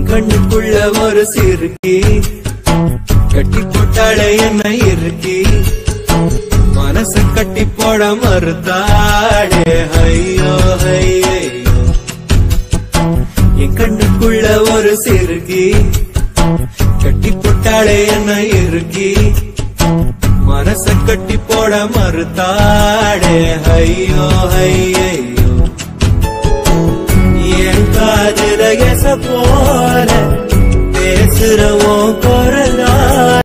கண்ணுக்குள்ள ஒரு சிறுக்கி கட்டி போட்டாளே என்ன இருக்கி மனச கட்டி போட மறுத்தாடே ஐயோ ஐயோ என் கண்ணுக்குள்ள ஒரு சிறுக்கி கட்டி போட்டாளே என்ன இருக்கி மனச கட்டி போட மறுத்தாடே ஐயோ ஐயோ என் காதுல எச போல பேசுற ஓ